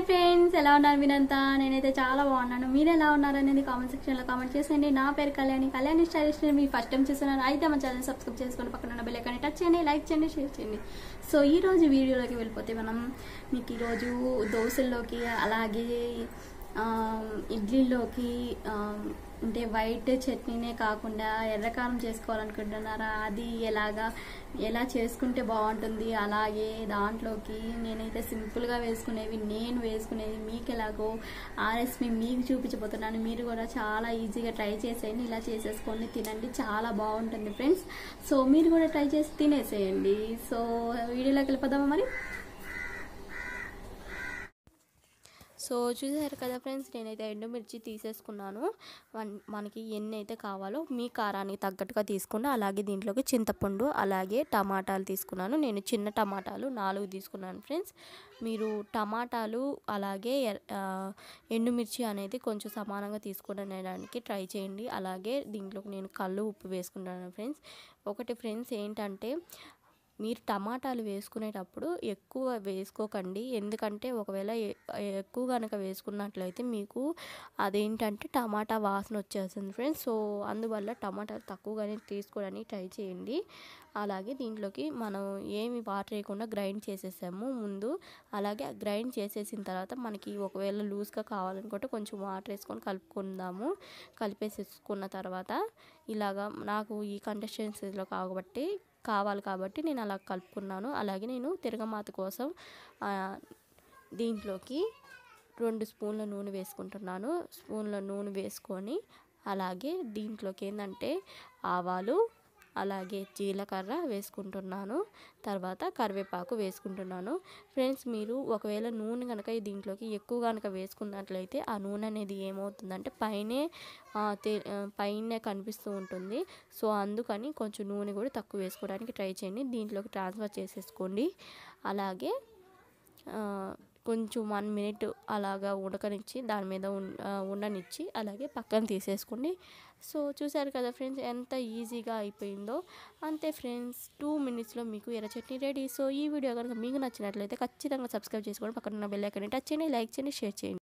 friends ఎలా ఉన్నారు మీరంతా నేనైతే చాలా బాగున్నాను మీరు ఎలా ఉన్నారు అనేది కామెంట్ సెక్షన్లో కామెంట్ చేసేయండి నా పేరు కళ్యాణి కళ్యాణి స్టైలిష్ మీ ఫస్ట్ టైం చూస్తున్నారు అయితే మా ఛానల్ సబ్స్క్రైబ్ చేసుకొని పక్కన ఉన్న బెల్ ఐకాన్ని టచ్ చేయండి లైక్ చేయండి షేర్ చేయండి సో ఈ రోజు వీడియోలోకి వెళ్ళిపోతే మనం మీకు ఈరోజు దోశల్లోకి అలాగే ఆ, ఇడ్లీలోకి ఆ, అంటే వైట్ చట్నీనే కాకుండా ఎర్రకారం చేసుకోవాలనుకుంటున్నారా అది ఎలాగా ఎలా చేసుకుంటే బాగుంటుంది అలాగే దాంట్లోకి నేనైతే సింపుల్గా వేసుకునేవి నేను వేసుకునేది మీకు ఎలాగో ఆ రెసిపీ మీకు చూపించబోతున్నాను మీరు కూడా చాలా ఈజీగా ట్రై చేసేయండి ఇలా చేసేసుకొని తినండి చాలా బాగుంటుంది ఫ్రెండ్స్ సో మీరు కూడా ట్రై చేసి తినేసేయండి సో వీడియోలోకి వెళ్ళిపోదామా మరి సో చూసారు కదా ఫ్రెండ్స్ నేనైతే ఎండుమిర్చి తీసేసుకున్నాను వన్- మనకి ఎన్ని అయితే కావాలో మీ కారానికి తగ్గట్టుగా తీసుకున్నా అలాగే దీంట్లోకి చింతపండు అలాగే టమాటాలు తీసుకున్నాను నేను చిన్న టమాటాలు నాలుగు తీసుకున్నాను ఫ్రెండ్స్ మీరు టమాటాలు అలాగే ఎర్- ఆ, ఎండుమిర్చి అనేది కొంచెం సమానంగా తీసుకునేదానికి ట్రై చేయండి అలాగే దీంట్లోకి నేను కళ్ళు ఉప్పు వేసుకున్నాను ఫ్రెండ్స్ ఒకటి ఫ్రెండ్స్ ఏంటంటే మీరు టమాటాలు వేసుకునేటప్పుడు ఎక్కువ వేసుకోకండి ఎందుకంటే ఒకవేళ ఎ- ఎక్కువ కనుక వేసుకున్నట్లయితే మీకు అదేంటంటే టమాటా వాసన వచ్చేస్తుంది ఫ్రెండ్స్ సో అందువల్ల టమాటాలు తక్కువగానే తీసుకోవడానికి ట్రై చేయండి అలాగే దీంట్లోకి మనం ఏమి వాటర్ వేయకుండా గ్రైండ్ చేసేసాము ముందు అలాగే గ్రైండ్ చేసేసిన తర్వాత మనకి ఒకవేళ లూజ్గా కావాలనుకుంటే కొంచెం వాటర్ వేసుకొని కలుపుకుందాము కలిపేసేసుకున్న తర్వాత ఇలాగా నాకు ఈ కంటెస్టెన్సీలో కాబట్టి కావాలి కాబట్టి నేను అలా కలుపుకున్నాను అలాగే నేను తిరగమాత కోసం ఆ, దీంట్లోకి రెండు స్పూన్ల నూనె వేసుకుంటున్నాను స్పూన్ల నూనె వేసుకొని అలాగే దీంట్లోకి ఏంటంటే ఆవాలు అలాగే జీలకర్ర వేసుకుంటున్నాను తర్వాత కరివేపాకు వేసుకుంటున్నాను ఫ్రెండ్స్ మీరు ఒకవేళ నూనె కనుక దీంట్లోకి ఎక్కువ కనుక వేసుకున్నట్లయితే ఆ నూనె అనేది ఏమవుతుందంటే పైనే ఆ, తే- ఆ, పైనే కనిపిస్తూ ఉంటుంది సో అందుకని కొంచెం నూనె కూడా తక్కువ వేసుకోవడానికి ట్రై చేయండి దీంట్లోకి ట్రాన్స్ఫర్ చేసేసుకోండి అలాగే ఆ, కొంచెం వన్ మినిట్ అలాగా ఉడకనిచ్చి దాని మీద ఉన్- ఆ, ఉండనిచ్చి అలాగే పక్కన తీసేసుకోండి సో చూసారు కదా ఫ్రెండ్స్ ఎంత ఈజీగా అయిపోయిందో అంతే ఫ్రెండ్స్ టూ మినిట్స్లో మీకు ఎర్ర చట్నీ రెడీ సో ఈ వీడియో కనుక మీకు నచ్చినట్లయితే ఖచ్చితంగా సబ్స్క్రైబ్ చేసుకోండి పక్కన ఉన్న బెల్ ఐకాన్ని టచ్ చేయండి లైక్ చేయండి షేర్ చేయండి